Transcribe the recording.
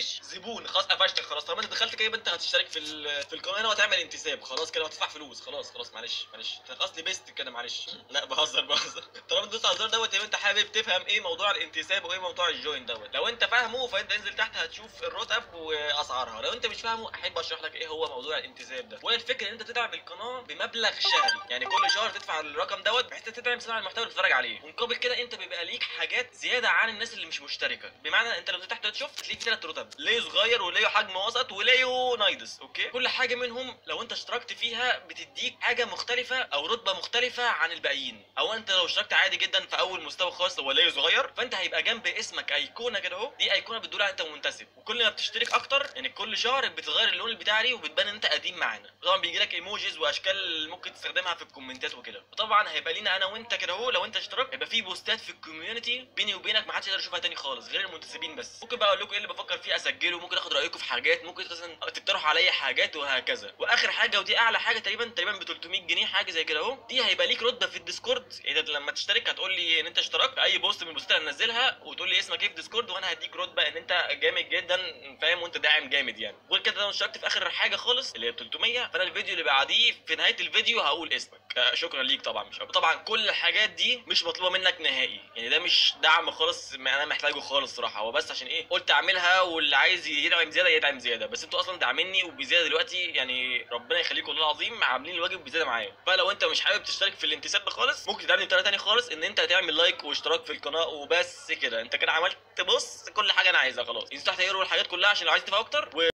مش زبون خلاص قفشتك خلاص طالما انت دخلت كده يبقى انت هتشترك في ال- في القناه هنا وهتعمل انتساب خلاص كده وهتدفع فلوس خلاص خلاص معلش معلش انت اصلي بيست كده معلش لا بهزر بهزر طالما دوست على الزر دوت يبقى انت حابب تفهم ايه موضوع الانتساب وايه موضوع الجوين دوت لو انت فاهمه فانت انزل تحت هتشوف الرتب واسعارها لو انت مش فاهمه احب اشرح لك ايه هو موضوع الانتساب ده وهي الفكره ان انت تدعم القناه بمبلغ شهري يعني كل شهر تدفع الرقم دوت بحيث تدعم صناع المحتوى اللي بتتفرج عليه ومقابل كده انت بيبقى ليك حاجات زياده عن الناس اللي مش مشتركه بمعنى انت لو تحت تشوف هتلاقي في ثلاث رتب ليه صغير وليه حجم وسط وليه نايدس اوكي كل حاجه منهم لو انت اشتركت فيها بتديك حاجه مختلفه او رتبه مختلفه عن الباقيين او انت لو اشتركت عادي جدا في اول مستوى خاص هو ليه صغير فانت هيبقى جنب اسمك ايقونه كده اهو دي ايقونه بتدل على انت منتسب وكل ما بتشترك اكتر يعني كل شهر بتغير اللون البتاعي وبتبان ان انت قديم معانا طبعا بيجي لك ايموجيز واشكال ممكن تستخدمها في الكومنتات وكده وطبعا هيبقى لينا انا وانت كده اهو لو انت اشتركت هيبقى في بوستات في الكوميونتي بيني وبينك ما حدش يقدر يشوفها تاني خالص غير المنتسبين بس ممكن بقى اقول لكم ايه اللي بفكر فيه اسجله ممكن اخد رايكم في حاجات ممكن مثلا تقترحوا عليا حاجات وهكذا واخر حاجه ودي اعلى حاجه تقريبا تقريبا ب 300 جنيه حاجه زي كده اهو دي هيبقى ليك رتبه في الديسكورد يعني انت لما تشترك هتقول لي ان انت اشتركت في اي بوست من البوستات اللي هنزلها وتقول لي اسمك ايه في ديسكورد وانا هديك رتبه ان انت جامد جدا فاهم وانت داعم جامد يعني وغير كده لو اشتركت في اخر حاجه خالص اللي هي 300 فانا الفيديو اللي بعديه في نهايه الفيديو هقول اسمك آه، شكرا ليك طبعا مش طبعا كل الحاجات دي مش مطلوبه منك نهائي يعني ده مش دعم خالص ما انا محتاجه خالص صراحه هو بس عشان ايه قلت اعملها واللي عايز يدعم زياده يدعم زياده بس انتوا اصلا داعميني وبزياده دلوقتي يعني ربنا يخليكم والله العظيم عاملين الواجب بزياده معايا فلو انت مش حابب تشترك في الانتساب ده خالص ممكن تدعمني بطريقه تانيه خالص ان انت تعمل لايك واشتراك في القناه وبس كده انت كده عملت بص كل حاجه انا عايزها خلاص انتوا تحت هيقروا الحاجات كلها عشان لو عايز تفهم اكتر و...